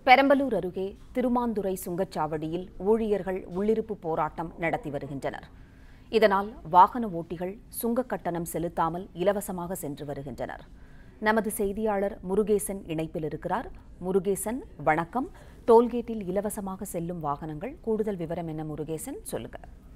பெரம்பலூர் அருகே திருமாந்துறை சுங்கச்சாவடியில் ஊழியர்கள் உள்ளிருப்பு போராட்டம் நடத்தி வருகின்றனர் இதனால் வாகன ஓட்டிகள் சுங்க கட்டணம் செலுத்தாமல் இலவசமாக சென்று வருகின்றனர் நமது செய்தியாளர் முருகேசன் இணைப்பில் இருக்கிறார் முருகேசன் வணக்கம் டோல்கேட்டில் இலவசமாக செல்லும் வாகனங்கள் கூடுதல் விவரம் என்ன முருகேசன் சொல்லுங்க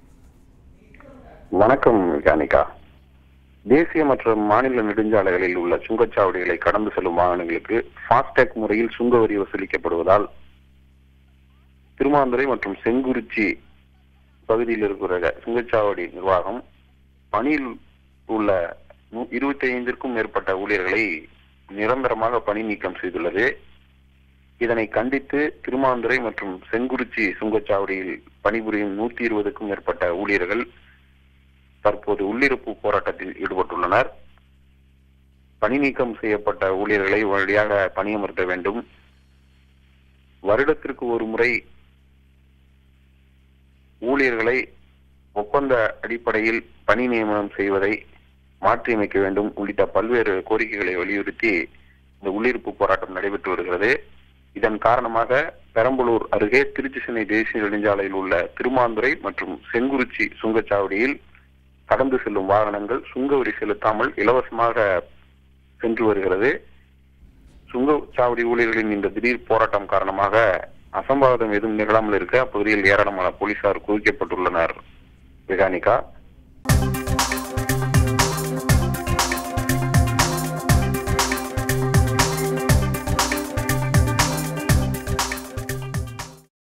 வணக்கம் ஜானிகா தேசிய மற்றும் மாநில நெடுஞ்சாலைகளில் உள்ள சுங்கச்சாவடிகளை கடந்து செல்லும் வாகனங்களுக்கு ஃபாஸ்டேக் முறையில் சுங்க வரி வசூலிக்கப்படுவதால் திருமாந்துறை மற்றும் செங்குறிச்சி பகுதியில் இருக்கிற சுங்கச்சாவடி நிர்வாகம் பணியில் உள்ள இருபத்தி ஐந்திற்கும் மேற்பட்ட ஊழியர்களை நிரந்தரமாக பணி நீக்கம் செய்துள்ளது இதனை கண்டித்து திருமாந்துறை மற்றும் செங்குறிச்சி சுங்கச்சாவடியில் பணிபுரியும் நூத்தி இருபதுக்கும் மேற்பட்ட ஊழியர்கள் தற்போது உள்ளிருப்பு போராட்டத்தில் ஈடுபட்டுள்ளனர் பணி நீக்கம் செய்யப்பட்ட ஊழியர்களை உடனடியாக பணியமர்த்த வேண்டும் வருடத்திற்கு ஒரு முறை ஊழியர்களை ஒப்பந்த அடிப்படையில் பணி நியமனம் செய்வதை மாற்றியமைக்க வேண்டும் உள்ளிட்ட பல்வேறு கோரிக்கைகளை வலியுறுத்தி இந்த உள்ளிருப்பு போராட்டம் நடைபெற்று வருகிறது இதன் காரணமாக பெரம்பலூர் அருகே திருச்சி சென்னை தேசிய நெடுஞ்சாலையில் உள்ள திருமாந்துறை மற்றும் செங்குறிச்சி சுங்கச்சாவடியில் கடந்து செல்லும் வாகனங்கள் சுங்க வரி செலுத்தாமல் இலவசமாக சென்று வருகிறது சுங்கச்சாவடி ஊழியர்களின் இந்த திடீர் போராட்டம் காரணமாக அசம்பாவிதம் எதுவும் நிகழாமல் இருக்க அப்பகுதியில் ஏராளமான போலீசார் குவிக்கப்பட்டுள்ளனர் விகானிகா